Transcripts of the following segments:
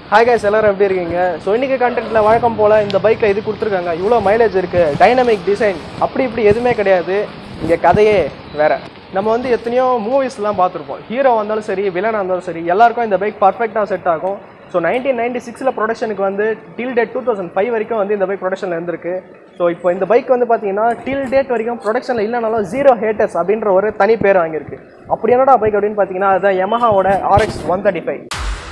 hi guys எல்லாரும் எப்படி இருக்கீங்க ஸோ இன்னைக்கு கண்டென்ட்ல வழக்கம் போல இந்த பைக்கில் இது கொடுத்துருக்காங்க இவ்வளோ மைலேஜ் இருக்கு டைனமிக் டிசைன் அப்படி இப்படி எதுவுமே கிடையாது இங்கே கதையே வேற நம்ம வந்து எத்தனையோ மூவிஸ்லாம் பார்த்துருப்போம் ஹீரோ வந்தாலும் சரி வில்லனாக இருந்தாலும் சரி எல்லாருக்கும் இந்த பைக் பர்ஃபெக்டாக செட் ஆகும் ஸோ நைன்டீன் நைன்டி சிக்ஸில் ப்ரொடக்ஷனுக்கு வந்து till date two thousand five வரைக்கும் வந்து இந்த பைக் ப்ரொடக்ஷனில் இருந்திருக்கு ஸோ இப்போ இந்த பைக் வந்து பார்த்தீங்கன்னா டில் டேட் வரைக்கும் ப்ரொடக்ஷனில் இல்லைனாலும் ஜீரோ ஹேட்டர்ஸ் அப்படின்ற ஒரு தனி பேர் வாங்கியிருக்கு அப்படி என்னடா பைக் அப்படின்னு பார்த்தீங்கன்னா அதுதான் Yamahaவோட RX one thirty five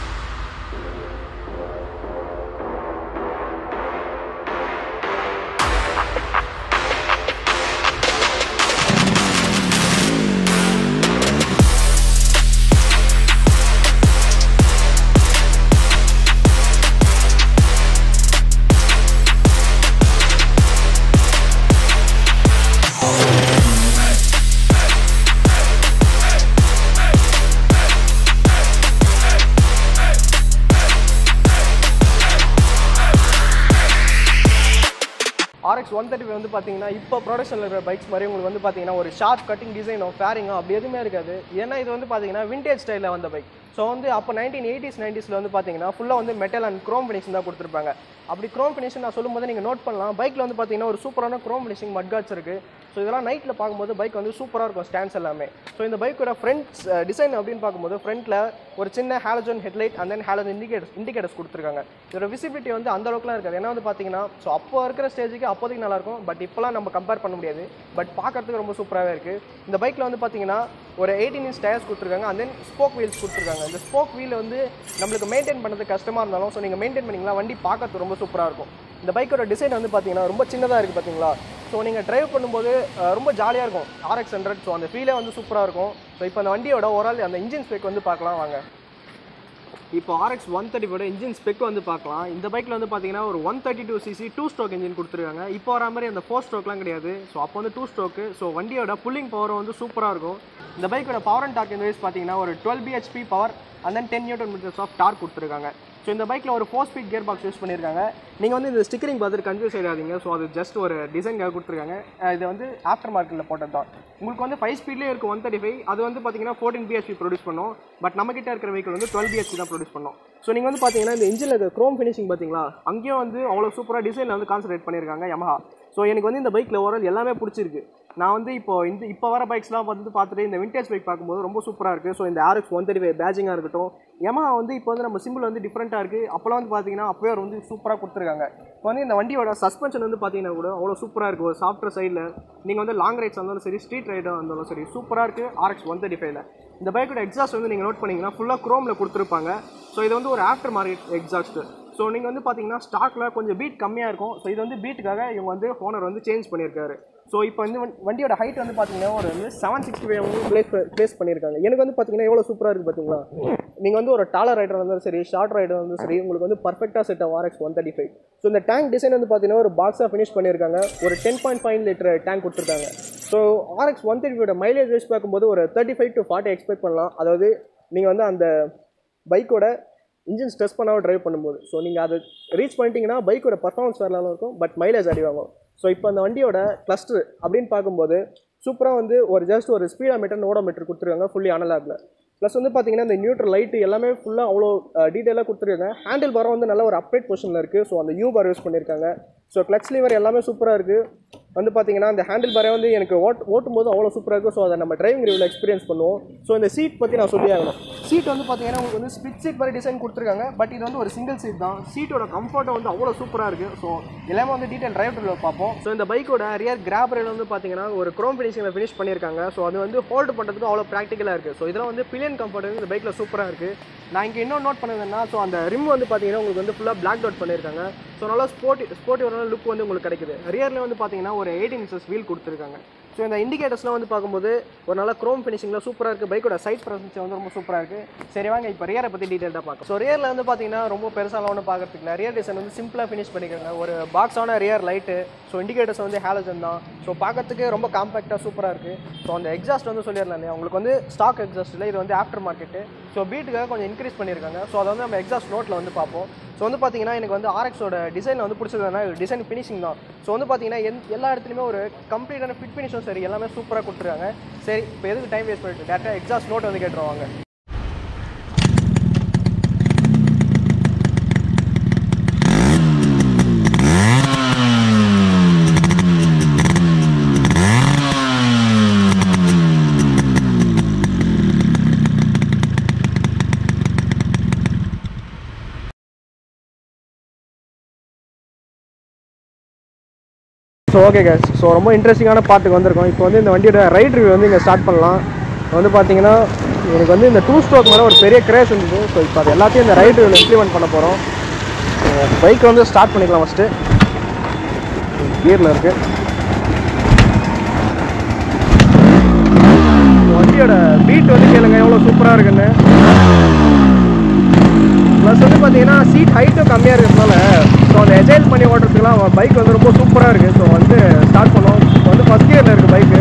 RX one thirty வந்து பார்த்தீங்கன்னா இப்போ ப்ரொடக்ஷனில் இருக்கிற பைக்ஸ் மாதிரி உங்களுக்கு வந்து பார்த்தீங்கன்னா ஒரு ஷார்ப் கட்டிங் டிசைனோ ஃபேரிங்கோ அப்படி எதுவுமே இருக்காது ஏன்னா இது வந்து பார்த்தீங்கன்னா விண்டேஜ் ஸ்டைலில் வந்த பைக் ஸோ வந்து அப்போ நைன்டீன் எயிட்டிஸ் நைன்டிஸில் வந்து பார்த்தீங்கன்னா ஃபுல்லாக வந்து மெட்டல் அண்ட் க்ரோம் ஃபினிஷிங் தான் கொடுத்துருப்பாங்க அப்படி க்ரோம் ஃபினிஷிங் நான் சொல்லும்போது நீங்கள் நோட் பண்ணலாம் பைக்கில் வந்து பார்த்தீங்கன்னா ஒரு சூப்பரான க்ரோம் ஃபினிஷிங் மட்காட்ஸ் இருக்குது ஸோ இதெல்லாம் நைட்டில் பார்க்கும்போது பைக் வந்து சூப்பராக இருக்கும் ஸ்டாண்ட்ஸ் எல்லாமே ஸோ இந்த பைக்கோட ஃப்ரண்ட் டிசைன் அப்படின்னு பார்க்கும்போது ஃப்ரண்ட்டில் ஒரு சின்ன halogen headlight and then halogen indicators indicators கொடுத்துருக்காங்க இதோட விசிபிலிட்டி வந்து அந்த அளவுக்குலாம் இருக்காது ஏன்னா வந்து பார்த்தீங்கன்னா ஸோ அப்போ இருக்கிற ஸ்டேஜுக்கு அப்போதைக்கு நல்லாயிருக்கும் பட் இப்போலாம் நம்ம கம்பேர் பண்ண முடியாது பட் பார்க்கறதுக்கு ரொம்ப சூப்பராகவே இருக்குது இந்த பைக்கில் வந்து பார்த்தீங்கன்னா ஒரு எயிட்டீன் இன்ச் டயர்ஸ் கொடுத்துருக்காங்க அண்ட் தென் ஸ்போக் வீல்ஸ் கொடுத்துருக்காங்க இந்த ஸ்போக் வீல் வந்து நம்மளுக்கு மெயின்டைன் பண்ணுறது கஷ்டமாக இருந்தாலும் ஸோ நீங்கள் மெயின்டைன் பண்ணிங்களா வண்டி பார்க்கறதுக்கு ரொம்ப சூப்பராக இருக்கும் இந்த பைக்கோட டிசைன் வந்து பார்த்தீங்கன்னா ரொம்ப சின்னதாக இருக்குது பார்த்தீங்களா ஸோ நீங்கள் டிரைவ் பண்ணும்போது அஹ், ரொம்ப ஜாலியாக இருக்கும் ஆர்எக்ஸ் ஹண்ட்ரட் ஸோ அந்த ஃபீலே வந்து சூப்பராக இருக்கும் ஸோ இப்போ அந்த வண்டியோட ஓவரால் அந்த இன்ஜின் ஸ்பெக் வந்து பார்க்கலாம் வாங்க இப்போ ஆர்எக்ஸ் ஒன் தேர்ட்டியோட இன்ஜின் ஸ்பெக் வந்து பார்க்கலாம் இந்த பைக்கில் வந்து பார்த்தீங்கன்னா ஒரு one thirty two cc two stroke engine கொடுத்துருக்காங்க இப்போ வர மாதிரி அந்த ஃபோர் ஸ்ட்ரோக்லாம் கிடையாது ஸோ அப்போ வந்து டூ ஸ்ட்ரோக்கு ஸோ வண்டியோட புல்லிங் பவர் வந்து சூப்பராக இருக்கும் இந்த பைக்கோட பவர் அண்ட் டார்க் இந்த வைஸ் பார்த்தீங்கன்னா ஒரு twelve BHP power and then ten newton metres of torque கொடுத்துருக்காங்க ஸோ இந்த பைக்கில் ஒரு four speed gear box use பண்ணியிருக்காங்க நீங்கள் வந்து இந்த ஸ்டிக்கரிங் பார்த்துட்டு கன்ஃபியூஸ் ஆகிடாதீங்க ஸோ அது ஜஸ்ட் ஒரு டிசைன்காக கொடுத்துருக்காங்க அஹ் இது வந்து ஆஃப்டர் மார்க்கெட்டில் போட்டது தான் உங்களுக்கு வந்து ஃபைவ் ஸ்பீட்லேயே இருக்கும் ஒன் தேர்ட்டி ஃபைவ் அது வந்து பார்த்தீங்கன்னா ஃபோர்டீன் பிஹெச்பி ப்ரொடியூஸ் பண்ணும் பட் நம்மக்கிட்ட இருக்கிற வெஹிக்கிள் வந்து டுவெல் பிஹெச்பி தான் ப்ரொடியூஸ் பண்ணும் ஸோ நீங்கள் வந்து பார்த்தீங்கன்னா இந்த இன்ஜினில் இருக்க க்ரோம் ஃபினிஷிங் பார்த்தீங்களா அங்கேயும் வந்து அவ்வளோ சூப்பராக டிசைனில் வந்து கான்சன்ட்ரேட் பண்ணியிருக்காங்க Yamaha ஸோ எனக்கு வந்து இந்த பைக்கில் ஓவரால் எல்லாமே பிடிச்சிருக்கு நான் வந்து இப்போ இந்த இப்போ வர பைக்ஸ்லாம் வந்து பார்த்துட்டு இந்த விண்டேஜ் பைக் பார்க்கும்போது ரொம்ப சூப்பராக இருக்குது ஸோ இந்த ஆர்எக்ஸ் ஒன் தேர்ட்டி ஃபைவ் பேஜிங்காக இருக்கட்டும் Yamaha வந்து இப்போ வந்து நம்ம சிம்பிள் வந்து டிஃப்ரெண்ட்டாக இருக்குது அப்போலாம் வந்து பார்த்தீங்கன்னா அப்போயே அவர் வந்து சூப்பராக கொடுத்துருக்காங்க இப்போ வந்து இந்த வண்டியோட சஸ்பென்ஷன் வந்து பார்த்தீங்கன்னா கூட அவ்வளோ சூப்பராக இருக்குது ஒரு சாஃப்ட்வேர் சைடில் நீங்கள் வந்து லாங் ரைட்ஸ் இருந்தாலும் சரி ஸ்ட்ரீட் ரைடாக இருந்தாலும் சரி சூப்பராக இருக்குது ஆர்எக்ஸ் ஒன் தேர்ட்டி ஃபைவ்ல இந்த பைக்கோட எக்ஸாஸ்ட் வந்து நீங்கள் நோட் பண்ணீங்கன்னா ஃபுல்லாக க்ரோமில் கொடுத்துருப்பாங்க ஸோ இது வந்து ஒரு ஆஃப்டர் மார்க்கெட் எக்ஸாஸ்ட்டு ஸோ நீங்கள் வந்து பார்த்தீங்கன்னா ஸ்டாக்கில் கொஞ்சம் பீட் கம்மியாக இருக்கும் ஸோ இது வந்து பீட்டுக்காக இவங்க வந்து ஓனர் வந்து சேஞ்ச் பண்ணியிருக்காரு ஸோ இப்போ வந்து வண்டி- வண்டியோட ஹைட் வந்து பார்த்தீங்கன்னா ஒரு வந்து செவன் சிக்ஸ்டி ஃபைவ் வந்து பிளேஸ் பிளேஸ் பண்ணியிருக்காங்க எனக்கு வந்து பார்த்தீங்கன்னா எவ்வளோ சூப்பராக இருக்குது பார்த்தீங்களா நீங்கள் வந்து ஒரு டாலர் ரைடர் இருந்தாலும் சரி ஷார்ட் ரைடர் இருந்தாலும் சரி உங்களுக்கு வந்து பர்ஃபெக்டாக செட் ஆகும் RX one thirty five so இந்த டேங்க் டிசைன் வந்து பார்த்தீங்கன்னா ஒரு பாக்ஸாக ஃபினிஷ் பண்ணியிருக்காங்க ஒரு ten point five litre tank கொடுத்துருக்காங்க ஸோ ஆர்எக்ஸ் ஒன் தேர்ட்டியோட மைலேஜ் வைஸ் பார்க்கும்போது ஒரு thirty five to forty expect பண்ணலாம் அதாவது நீங்கள் வந்து அந்த பைக்கோட இன்ஜின் ஸ்ட்ரெஸ் பண்ணாமல் டிரைவ் பண்ணும்போது ஸோ நீங்கள் அதை ரீச் பண்ணிட்டீங்கன்னா பைக்கோட பர்ஃபார்மன்ஸ் வேறு level இருக்கும் பட் மைலேஜ் அடி வாங்கும் ஸோ இப்போ அந்த வண்டியோட கிளஸ்டர் அப்படின்னு பார்க்கும்போது சூப்பராக வந்து ஒரு ஜஸ்ட் ஒரு ஸ்பீடா மீட்டர் ஓடோ மீட்டர் கொடுத்துருக்காங்க ஃபுல்லி அனலாக்ல ப்ளஸ் வந்து பார்த்தீங்கன்னா இந்த நியூட்ரல் லைட்டு எல்லாமே ஃபுல்லாக அவ்வளோ டீட்டெயிலாக கொடுத்துருக்காங்க ஹேண்டில் பாரம் வந்து நல்ல ஒரு அப்டேட் பொசிஷனில் இருக்குது ஸோ அந்த யூ பார் யூஸ் பண்ணியிருக்காங்க ஸோ கிளச் லீவர் எல்லாமே சூப்பராக இருக்குது வந்து பார்த்தீங்கன்னா அந்த ஹேண்டில் பாரே வந்து எனக்கு ஓட் ஓட்டும் போது அவ்வளோ சூப்பராக இருக்கும் ஸோ அதை நம்ம டிரைவிங் ரிவ்யூவில் எக்ஸ்பீரியன்ஸ் பண்ணுவோம் ஸோ இந்த சீட் பற்றி நான் சொல்லி ஆகணும் சீட் வந்து பார்த்தீங்கன்னா உங்களுக்கு வந்து ஸ்பிட் சீட் மாதிரி டிசைன் கொடுத்துருக்காங்க பட் இது வந்து ஒரு சிங்கிள் சீட் தான் சீட்டோட கம்ஃபர்ட்டும் வந்து அவ்வளோ சூப்பராக இருக்குது ஸோ எல்லாமே வந்து டீட்டெயில் டிரைவ் ரிவ்யூவில் பார்ப்போம் ஸோ இந்த பைக்கோட ரியர் கிராப் ரேல் வந்து பார்த்தீங்கன்னா ஒரு க்ரோம் ஃபினிஷிங்கில் ஃபினிஷ் பண்ணியிருக்காங்க ஸோ அது வந்து ஹோல்டு பண்ணுறதுக்கு அவ்வளோ ப்ராக்டிக்கலாக இருக்குது ஸோ இதெல்லாம் வந்து பிலியன் கம்ஃபர்ட் வந்து இந்த பைக்கில் சூப்பராக இருக்குது நான் இங்கே இன்னும் நோட் பண்ணதுன்னா ஸோ அந்த ரிம் வந்து பார்த்தீங்கன்னா உங்களுக்கு வந்து ஃபுல்லாக பிளாக் அவுட் பண்ணியிருக்காங்க ஸோ நல்லா ஸ்போர்ட்டி ஸ்போர்ட்டிவான லுக் வந்து உங்களுக்கு கிடைக்குது ரியரில் வந்து பார்த்தீங்கன்னா ஒரு எயிட்டீன் இன்ச்சஸ் வீல் கொடுத்துருக்காங்க ஸோ இந்த இண்டிகேட்டர்ஸ்லாம் வந்து பார்க்கும்போது ஒரு நல்ல க்ரோம் ஃபினிஷிங்கில் சூப்பராக இருக்குது பைக்கோட சைட் ப்ரெசன்ஸ் வந்து ரொம்ப சூப்பராக இருக்குது சரி வாங்க இப்போ ரியரை பற்றி டீட்டெயிலாக பார்க்கலாம் ஸோ ரியரில் வந்து பார்த்தீங்கன்னா ரொம்ப பெருசாலாம் ஒன்றும் பார்க்கறதுக்கு இல்லை ரியர் டிசைன் வந்து சிம்பிளாக ஃபினிஷ் பண்ணியிருக்காங்க ஒரு பாக்ஸான ரியர் லைட்டு ஸோ இண்டிகேட்டர்ஸ் வந்து ஹேலஜன் தான் ஸோ பார்க்கறதுக்கு ரொம்ப காம்பேக்டாக சூப்பராக இருக்குது ஸோ அந்த எக்ஸாஸ்ட் வந்து சொல்லிடலாம் இல்லையா உங்களுக்கு வந்து ஸ்டாக் எக்ஸாஸ்ட் இல்லை இது வந்து ஆஃப்டர் மார்க்கெட்டு ஸோ பீட்டுக்காக கொஞ்சம் இன்க்ரீஸ் பண்ணியிருக்காங்க ஸோ அதை வந்து நம்ம எக்ஸாஸ்ட் நோட்டில் வந்து பார்ப்போம் ஸோ வந்து பார்த்தீங்கன்னா எனக்கு வந்து ஆர்எக்ஸோட டிசைன் வந்து பிடிச்சதுனா டிசைன் ஃபினிஷிங் தான் ஸோ வந்து பார்த்தீங்கன்னா எந் எல்லா இடத்துலையுமே ஒரு கம்ப்ளீட்டான ஃபிட் ஃபினிஷும் சரி எல்லாமே சூப்பராக கொடுத்துருக்காங்க சரி இப்போ எதுக்கு டைம் வேஸ்ட் பண்ணிட்டு டேரெக்டாக எக்ஸாஸ்ட் நோட் வந்து கேட்டுருவாங்க ஸோ ஓகே கேஸ் ஸோ ரொம்ப இன்ட்ரெஸ்டிங்கான பார்ட்டுக்கு வந்திருக்கோம் இப்போ வந்து இந்த வண்டியோட ரைட் ரிவ்யூ வந்து இங்கே ஸ்டார்ட் பண்ணலாம் இப்போ வந்து பார்த்தீங்கன்னா எனக்கு வந்து இந்த டூ ஸ்ட்ரோக் மேலே ஒரு பெரிய கிரேஸ் இருந்தது ஸோ இப்போ அது எல்லாத்தையும் இந்த ரைட் ரிவ்யூவில் இம்ப்ளிமெண்ட் பண்ண போகிறோம் பைக் வந்து ஸ்டார்ட் பண்ணிக்கலாம் ஃபஸ்ட்டு கியரில் இருக்குது வண்டியோட பீட் வந்து கேளுங்க எவ்வளோ சூப்பராக இருக்குன்னு ப்ளஸ் வந்து பார்த்தீங்கன்னா சீட் ஹைட்டும் கம்மியாக இருக்கிறதுனால ஸோ அந்த எஜைல் பண்ணி ஓட்டுறதுக்குலாம் பைக் வந்து ரொம்ப சூப்பராக இருக்குது ஸோ வந்து ஸ்டார்ட் பண்ணோம் இப்போ வந்து ஃபஸ்ட் இயரில் இருக்குது பைக்கு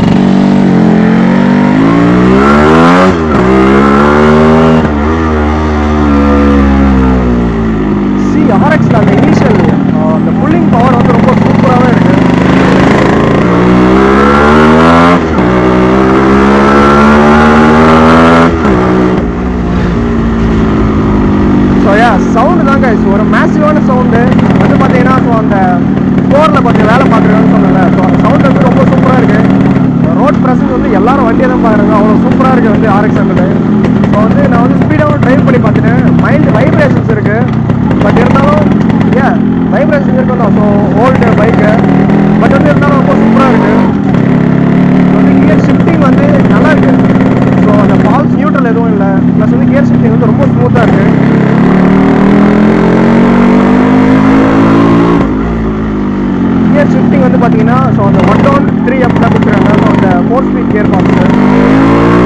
சி ஆர்எக்ஸில் அந்த இனிஷியல் அந்த புல்லிங் பவர் வந்து ரொம்ப சூப்பராகவே இருக்குது ஸோ யா சவுண்டு தான் கைஸ் ஒரு மேசிவான சவுண்டு வந்து பார்த்தீங்கன்னா ஸோ அந்த ஸ்டோரில் கொஞ்சம் வேலை பார்க்குறேன்னு சொன்னல ஸோ அந்த சவுண்ட் வந்து ரொம்ப சூப்பராக இருக்குது ரோட் ப்ரெசன்ஸ் வந்து எல்லாரும் வண்டியை தான் பார்க்குறாங்க அவ்வளோ சூப்பராக இருக்குது வந்து ஆர்எக்ஸ் ஹண்ட்ரட் ஸோ வந்து நான் வந்து ஸ்பீடாகவும் ட்ரைவ் பண்ணி பார்த்துட்டேன் மைண்ட் வைப்ரேஷன்ஸ் இருக்குது பட் இருந்தாலும் ஏன் வைப்ரேஷன் இருக்கும் தான் ஸோ ஓல்டு பைக்கு பட் வந்து இருந்தாலும் ரொம்ப சூப்பராக இருக்குது வந்து கியர் ஷிஃப்டிங் வந்து நல்லா இருக்கு ஸோ அந்த ஃபால்ஸ் நியூட்ரல் எதுவும் இல்லை ப்ளஸ் வந்து கியர் ஷிஃப்டிங் வந்து ரொம்ப ஸ்மூத்தாக இருக்கு கியர் ஷிஃப்டிங் வந்து பார்த்தீங்கன்னா ஸோ அந்த ஒன் டவுன் த்ரீ அப் தான் கொடுக்குறாங்க ஸோ அந்த four speed gear box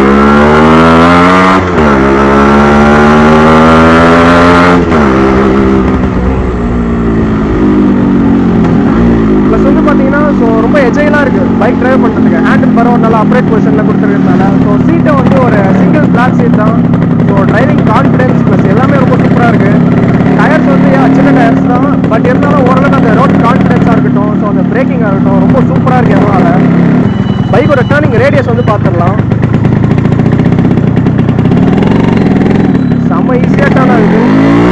plus வந்து பார்த்தீங்கன்னா ஸோ ரொம்ப எஜைலாக இருக்குது பைக் டிரைவ் பண்ணுறதுக்கு ஹேண்டில் பரவ நல்லா அப்ரேட் பொசிஷனில் கொடுத்துருக்கனால ஸோ சீட்டை வந்து ஒரு சிங்கிள் பிளாக் சீட் தான் ஸோ டிரைவிங் கான்ஃபிடன்ஸ் ப்ளஸ் எல்லாமே ரொம்ப சூப்பராக இருக்குது டயர்ஸ் வந்து yeah, சின்ன டயர்ஸ் தான் பட் இருந்தாலும் ஓரளவுக்கு அந்த ரோட் கான்ஃபிடன்ஸாக இருக்கட்டும் ஸோ அந்த பிரேக்கிங்காக இருக்கட்டும் ரொம்ப சூப்பராக இருக்குது அதனால் பைக்கோட டேர்னிங் ரேடியஸ் வந்து பார்த்துடலாம் செம்ம ஈஸியாக டேர்ன் ஆகுது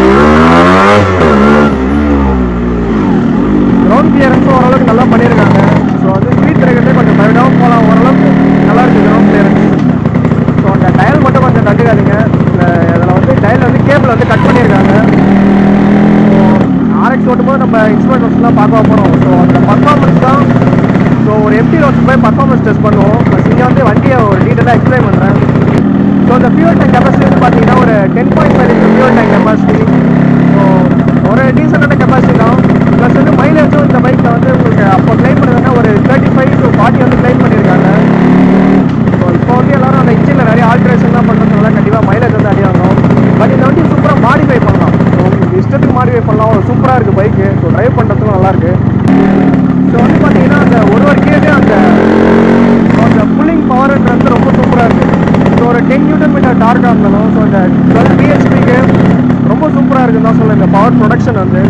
கிரவுண்ட் கிளியரன்ஸும் ஓரளவுக்கு நல்லா பண்ணியிருக்காங்க ஸோ வந்து ஸ்பீட் பிரேக்கர்லேயே கொஞ்சம் பயடாகவும் போகலாம் ஓரளவுக்கு நல்லா இருக்குது கிரவுண்ட் கிளியரன்ஸ் ஸோ அந்த டயல் மட்டும் கொஞ்சம் கண்டுக்காதீங்க இதில் வந்து டயல் வந்து கேபிள் வந்து கட் பண்ணியிருக்காங்க ஸோ ஆர்எக்ஸ் ஓட்டும்போது நம்ம இன்ஸ்ட்ருமெண்ட்ஸ்லாம் பார்க்க போகிறோம் ஸோ அந்த பர்ஃபார்மன்ஸ் தான் ஸோ ஒரு எம்டி ரோட்ஸ் போய் பர்ஃபார்மன்ஸ் டெஸ்ட் பண்ணுவோம் ப்ளஸ் இங்கே வந்து வண்டியை ஒரு டீட்டெயிலாக எக்ஸ்பிளைன் பண்ணுறேன் ஸோ இந்த ஃபியூல் டேங்க் கெப்பாசிட்டி வந்து பார்த்தீங்கன்னா ஒரு ten point five litre fuel tank capacity so ஒரு டீசெண்டான கெப்பாசிட்டி தான் ப்ளஸ் வந்து மைலேஜும் இந்த பைக்கில் வந்து உங்களுக்கு அப்போ கிளைம் பண்ணுறதுனா ஒரு தேர்ட்டி ஃபைவ் டு ஃபார்ட்டி வந்து கிளைம் பண்ணியிருக்காங்க ஸோ இப்போ வந்து எல்லாரும் அந்த இன்ஜினில் நிறைய ஆல்ட்ரேஷன்லாம் பண்ணுறதுனால கண்டிப்பாக மைலேஜ் வந்து அடியாகும் பட் இந்த வண்டி சூப்பராக மாடிஃபை பண்ணலாம் ஸோ உங்களுக்கு இஷ்டத்துக்கு மாடிஃபை பண்ணலாம் ஒரு சூப்பராக இருக்குது பைக்கு ஸோ ட்ரைவ் பண்ணுறதுக்கும் நல்லாயிருக்கு ஸோ வந்து பார்த்தீங்கன்னா அந்த ஒரு வரைக்கும் அந்த அந்த புல்லிங் பவர்ன்றது ரொம்ப சூப்பராக இருக்குது ஸோ ஒரு டென் நியூட்டன் மீட்டர் டார்க்காக இருந்தாலும் ஸோ இந்த டுவெல் பிஹெச்பிக்கு ரொம்ப சூப்பராக இருக்குன்னு தான் சொல்லுவேன் இந்த பவர் ப்ரொடக்ஷன் வந்து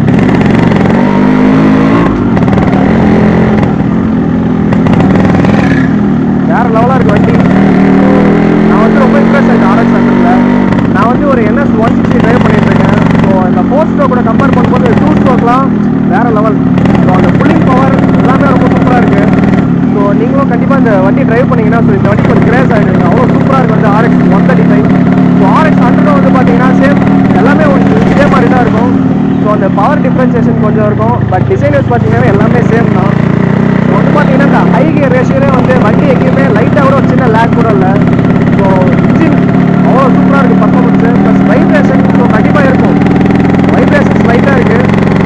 வேறு லெவலாக இருக்குது வண்டி நான் வந்து ரொம்ப இம்ப்ரெஸ் ஆகிட்டேன் ஆர்எக்ஸ் ஹண்ட்ரடில் நான் வந்து ஒரு என்எஸ் ஒன் சிக்ஸ்டி ட்ரைவ் பண்ணிட்டு இருக்கேன் ஸோ இந்த ஃபோர் ஸ்ட்ரோக் கூட கம்பேர் பண்ணும்போது டூ ஸ்ட்ரோக்லாம் வேறு லெவல் ஸோ அந்த புல்லிங் பவர் எல்லாமே ரொம்ப சூப்பராக இருக்குது ஸோ நீங்களும் கண்டிப்பாக இந்த வண்டி டிரைவ் பண்ணீங்கன்னா ஸோ இந்த வண்டி கொஞ்சம் கிரேஸ் ஆகிடுங்க அவ்வளோ சூப்பராக இருக்குது வந்து RX one thirty five so RX ஹண்ட்ரடும் வந்து பார்த்தீங்கன்னா சேம் எல்லாமே ஒன்று இதே மாதிரி தான் இருக்கும் ஸோ அந்த பவர் டிஃப்ரென்சியேஷன் கொஞ்சம் இருக்கும் பட் டிசைனர்ஸ் பார்த்தீங்கன்னா எல்லாமே சேம் தான் ஸோ வந்து பார்த்தீங்கன்னா இந்த ஹை கியர் ரேஷியோலே வந்து வண்டி எங்கேயுமே லைட்டாக கூட ஒரு சின்ன லேக் கூட இல்லை ஸோ இன்ஜின் அவ்வளோ சூப்பராக இருக்குது பர்ஃபார்மன்ஸு ப்ளஸ் வைப்ரேஷன் ஸோ கண்டிப்பாக இருக்கும் வைப்ரேஷன்ஸ் லைட்டாக இருக்குது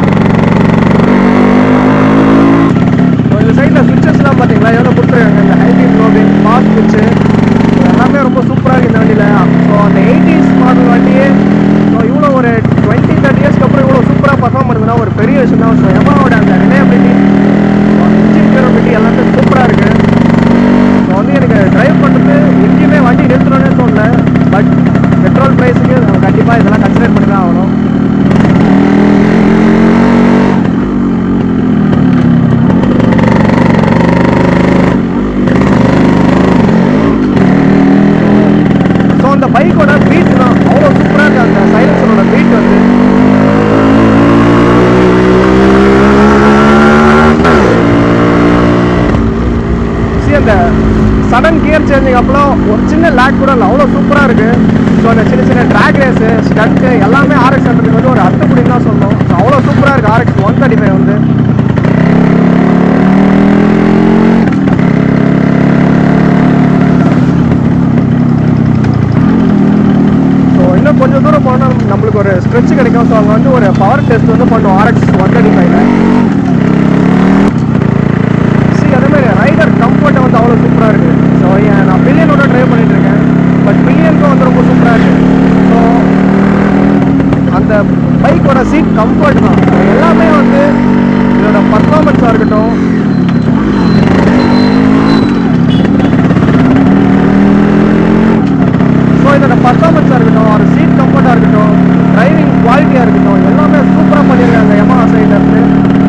ஸோ இந்த சைடில் சுவிச்சஸ்லாம் பார்த்தீங்களா எவ்வளோ கொடுத்துருக்காங்க இந்த ஹைபீம் லோபின் பாஸ் சுவிட்சு எல்லாமே ரொம்ப சூப்பராக இருக்குது இந்த வண்டியில் ஸோ அந்த எயிட்டிஸ் மாடல் வண்டியே ஸோ இவ்வளோ ஒரு டுவெண்ட்டி தேர்ட்டி இயர்ஸ்க்கு அப்புறம் இவ்வளோ சூப்பராக பர்ஃபார்ம் பண்ணுதுன்னா ஒரு பெரிய விஷயம் தான் ஸோ எமாவோட அந்த ரிலையபிலிட்டி இன்ஜின் டியூரபிலிட்டி எல்லாமே சூப்பராக இருக்குது ஸோ வந்து எனக்கு டிரைவ் பண்ணுறது எங்கேயுமே வண்டி நிறுத்தணும்னே தோணல பட் பெட்ரோல் ப்ரைஸுக்கு நம்ம கண்டிப்பாக இதெல்லாம் கன்சிடர் பண்ணி தான் ஆகணும் ஸோ அந்த பைக்கோட பீட் தான் அவ்வளோ சூப்பராக இருக்குது அந்த சைலன்சரோட பீட் வந்து See, அந்த சடன் கியர் சேஞ்சிங் அப்பெல்லாம் ஒரு சின்ன லேக் கூட இல்லை அவ்வளோ சூப்பராக இருக்குது ஸோ அந்த சின்ன சின்ன ட்ராக் ரேஸு ஸ்டண்ட்டு எல்லாமே ஆர்எக்ஸ் ஹண்ட்ரடுக்கு வந்து ஒரு அர்த்தப்படின்னு தான் சொல்லணும் ஸோ அவ்வளோ சூப்பராக இருக்குது ஆர்எக்ஸ் ஒன் தேர்ட்டி ஃபைவ் வந்து ஸ்ட்ரெச் கிடைக்கும் ஸோ அங்கே வந்து ஒரு பவர் டெஸ்ட் வந்து பண்ணுவோம் ஆர்எக்ஸ் ஒன் தேர்ட்டி ஃபைவ்ல சி அதே மாதிரி ரைடர் கம்ஃபர்ட் வந்து அவ்வளோ சூப்பராக இருக்குது ஸோ நான் பில்லியனோட ட்ரைவ் பண்ணிட்டு இருக்கேன் பட் பில்லியனுக்கும் வந்து ரொம்ப சூப்பராக இருக்குது ஸோ அந்த பைக்கோட சீட் கம்ஃபர்ட் தான் So, எல்லாமே வந்து இதோட பர்ஃபார்மன்ஸாக இருக்கட்டும் ஸோ இதோட பர்ஃபார்மன்ஸாக இருக்கட்டும் ஒரு சீட் கம்ஃபர்ட்டாக இருக்கட்டும் டிரைவிங் குவாலிட்டியாக இருக்கட்டும் எல்லாமே சூப்பராக பண்ணியிருக்காங்க எமா சைட்லேருந்து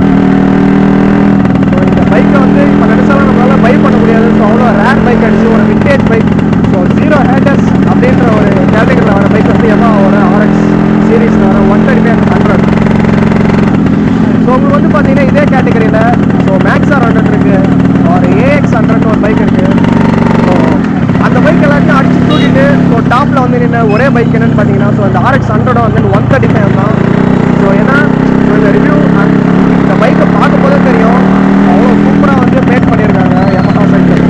ஸோ இந்த பைக்கை வந்து இப்போ நினச்சாலும் நம்மளால பை பண்ண முடியாது ஸோ அவ்வளோ ரேர் பைக் அடிச்சு ஒரு vintage bike so zero haters அப்படின்ற ஒரு கேட்டகரியில் வர பைக் வந்து எமாவோட ஆர்எக்ஸ் சீரீஸில் வர one thirty five hundred so உங்களுக்கு வந்து பார்த்தீங்கன்னா இதே கேட்டகரியில் ஸோ மேக்ஸார் ஹண்ட்ரட் இருக்குது ஒரு ஏஎக்ஸ் ஹண்ட்ரட் ஒரு பைக் இருக்குது ஸோ அந்த பைக் எல்லாத்தையும் அடிச்சு தூக்கிட்டு ஸோ டாப்பில் வந்து நின்ன ஒரே பைக் என்னன்னு பார்த்தீங்கன்னா ஸோ இந்த ஆர்எக்ஸ் ஹண்ட்ரட் வந்து ஒன் தேர்ட்டி ஃபைவ் தான் ஸோ ஏன்னா இந்த ரிவ்யூ இந்த பைக்கை பார்க்கும்போதே தெரியும் அவ்வளோ சூப்பராக வந்து மேக் பண்ணியிருக்காங்க எமஹா சைக்கிள்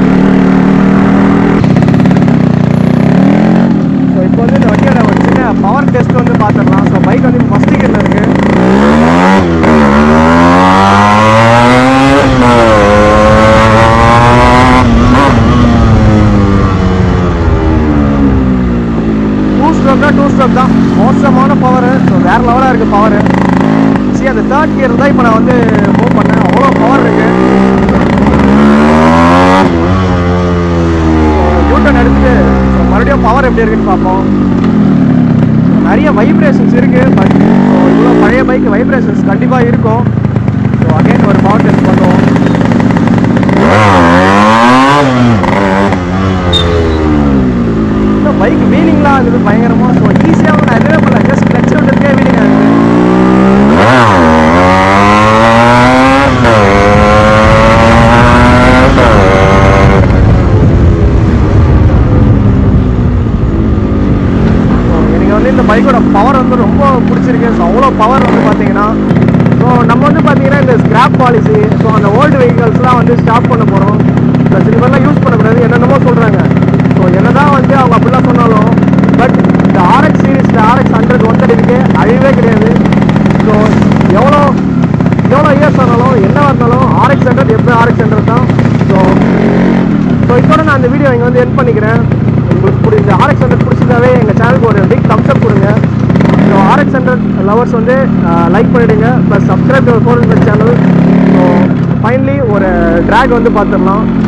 ஸோ இப்போ வந்து இந்த வண்டியோட ஒரு சின்ன பவர் டெஸ்ட் வந்து பார்த்துடலாம் ஸோ பைக் வந்து ஃபஸ்ட் கியரில் இருக்குது டூ ஸ்ட்ரோக் தான் டூ ஸ்ட்ரோக் தான் மோசமான பவர் ஸோ வேறு லெவலாக இருக்குது பவர் சரி அந்த தேர்ட் கியர் தான் இப்போ நான் வந்து மூவ் பண்ணேன் அவ்வளோ பவர் இருக்கு யூட்டன் எடுத்துட்டு so மறுபடியும் பவர் எப்படி இருக்குன்னு பார்ப்போம் நிறைய வைப்ரேஷன்ஸ் இருக்கு பட் இவ்வளோ பழைய பைக் வைப்ரேஷன்ஸ் கண்டிப்பாக இருக்கும் ஸோ அகைன் ஒரு பவர் டெஸ்ட் பண்ணுவோம் இந்த பைக் வீலிங்லாம் ஆகுது பயங்கரமாக ஸோ ஈஸியாக நான் எதுவுமே பண்ணல ஜஸ்ட் கிளச் விட்டுருக்கே வீலிங் ஆகுது ஸோ எனக்கு வந்து இந்த பைக்கோட பவர் வந்து ரொம்ப பிடிச்சிருக்கு ஸோ அவ்வளோ பவர் வந்து பார்த்தீங்கன்னா ஸோ நம்ம வந்து பார்த்தீங்கன்னா இந்த ஸ்கிராப் பாலிசி ஸோ அந்த ஓல்டு வெஹிக்கல்ஸ்லாம் வந்து ஸ்டாப் பண்ண போகிறோம் ப்ளஸ் இது மாதிரிலாம் யூஸ் பண்ணக்கூடாது என்னென்னமோ சொல்கிறாங்க ஸோ என்னதான் வந்து அவங்க அப்படிலாம் சொன்னாலும் பட் இந்த ஆர்எக்ஸ் சீரீஸில் ஆர்எக்ஸ் ஹண்ட்ரட் ஒன் தேர்ட்டிக்கு அழிவே கிடையாது ஸோ எவ்வளோ எவ்வளோ இயர்ஸ் ஆனாலும் என்ன இருந்தாலும் ஆர்எக்ஸ் ஹண்ட்ரட் எப்போ ஆர்எக்ஸ் ஹண்ட்ரட் தான் ஸோ ஸோ இதோட நான் இந்த வீடியோ இங்கே வந்து என் பண்ணிக்கிறேன் உங்களுக்கு பிடி இந்த ஆர்எக்ஸ் ஹண்ட்ரட் பிடிச்சிருந்தாவே எங்கள் சேனலுக்கு ஒரு பிக் தம்ஸ் அப் கொடுங்க ஸோ ஆர்எக்ஸ் ஹண்ட்ரட் லவர்ஸ் வந்து லைக் பண்ணிவிடுங்க plus subscribe four hundred channel so finally ஒரு ட்ராக் வந்து பார்த்துடலாம்